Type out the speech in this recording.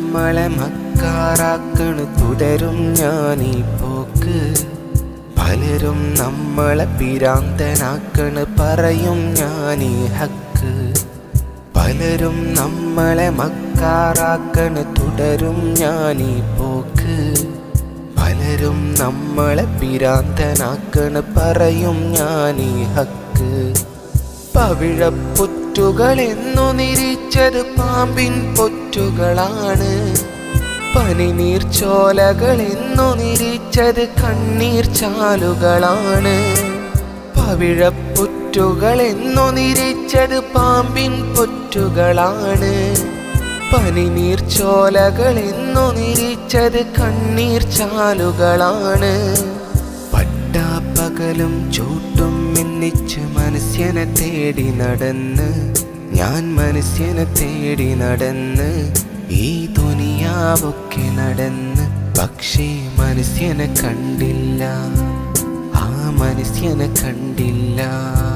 നമ്മളെ മക്കാറാക്കണ് തുടരും ഞാനീ പോക്ക് പലരും നമ്മളെ പിരാന്തനാക്കണ് പറയും ഞാനീ ഹക്ക് പലരും നമ്മളെ മക്കാറാക്കണ് തുടരും ഞാനീ പോക്ക് പലരും നമ്മളെ പിരാന്തനാക്കണ് പറയും ഞാനീ ഹക്ക് പവിഴപ്പൊറ്റുകൾ എന്നു നിരിച്ചത് പാമ്പിൻ പൊറ്റുകളാണ് പനിനീർ ചോലകൾ എന്നു നിരിച്ചത് കണ്ണീർ ചാലുകളാണ് പവിഴപ്പൊറ്റുകൾ എന്നു നിരിച്ചത് പാമ്പിൻ പൊറ്റുകളാണ് പനിനീർ ചോലകൾ എന്നു നിരിച്ചത് കണ്ണീർ ചാലുകളാണ് പട്ടാപ്പകലും ചൂട്ടും മിന്നിച്ച് മനുഷ്യനെ തേടി നടന്ന് ഞാൻ മനുഷ്യനെ തേടി നടന്ന് ഈ ദുനിയാവൊക്കെ നടന്ന് പക്ഷേ മനുഷ്യനെ കണ്ടില്ല ആ മനുഷ്യനെ കണ്ടില്ല